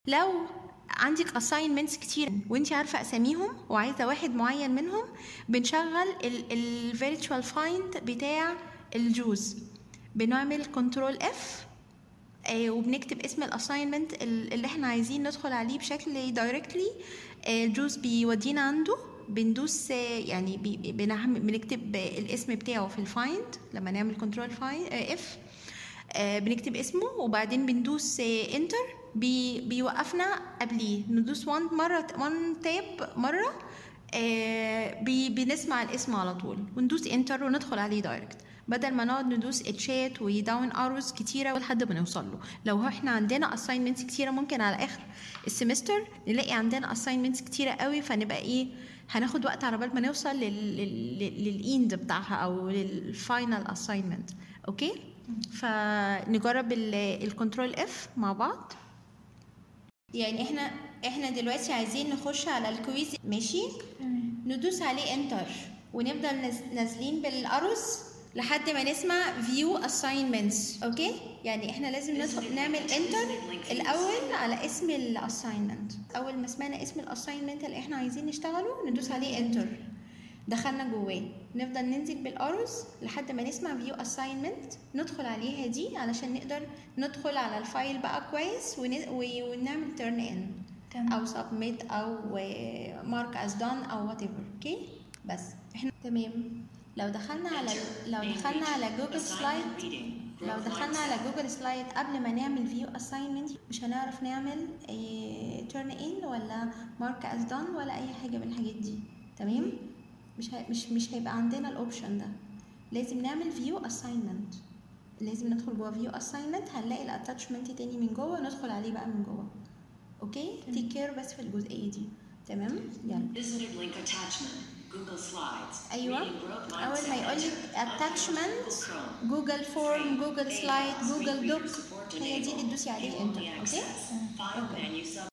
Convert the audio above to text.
لو عندك assignments كتير وانت عارفة اساميهم وعايزة واحد معين منهم بنشغل ال virtual find بتاع الجوز بنعمل كنترول اف وبنكتب اسم الاساينمنت اللي احنا عايزين ندخل عليه بشكل دايركتلي الجوز بيودينا عنده بندوس آه، يعني بي- بنعم- بنكتب الاسم بتاعه في الفايند لما نعمل كنترول اف آه، بنكتب اسمه وبعدين بندوس انتر بي بيوقفنا قبليه ندوس وان مرة وان تاب مرة آه، بي بنسمع الاسم على طول وندوس انتر وندخل عليه دايركت بدل ما نقعد ندوس اتشات وداون اروز كتيرة لحد ما نوصل له لو احنا عندنا assignments كتيرة ممكن على اخر السمستر نلاقي عندنا assignments كتيرة قوي فنبقى ايه هناخد وقت على بال ما نوصل لل- لل- للاند بتاعها او للفاينل assignment اوكي فنجرب الكنترول اف مع بعض يعني احنا احنا دلوقتي عايزين نخش على الكويز ماشي ندوس عليه انتر ونفضل نز- نازلين بالاروس لحد ما نسمع فيو assignments اوكي يعني احنا لازم ندخل نعمل انتر الاول على اسم الاساينمنت اول ما سمعنا اسم الاساينمنت اللي احنا عايزين نشتغله ندوس عليه انتر دخلنا جواه نفضل ننزل بالاروس لحد ما نسمع فيو assignment ندخل عليها دي علشان نقدر ندخل على الفايل بقى كويس ون- و- ونعمل تيرن ان تمام. او سبميت او مارك از دون او وات ايفر اوكي بس احنا تمام لو دخلنا على لو دخلنا على جوجل سلايد لو دخلنا على جوجل سلايد قبل ما نعمل فيو assignment مش هنعرف نعمل تيرن ان ولا مارك از دون ولا اي حاجه من الحاجات دي تمام مش هي... مش مش هيبقى عندنا الاوبشن ده لازم نعمل فيو assignment لازم ندخل جوه فيو assignment هنلاقي الاتاتشمنت تاني من جوه ندخل عليه بقى من جوه اوكي تيك كير بس في الجزئيه دي تمام يلا Visited link attachment. Google Slides. ايوه Reading Growth اول ما Mindset. يقول لك attachment Google Chrome. جوجل فورم جوجل سلايد Screen جوجل reader دوك support هي دي اللي enabled. تدوسي عليه Enable انتر the اوكي access. File menu sub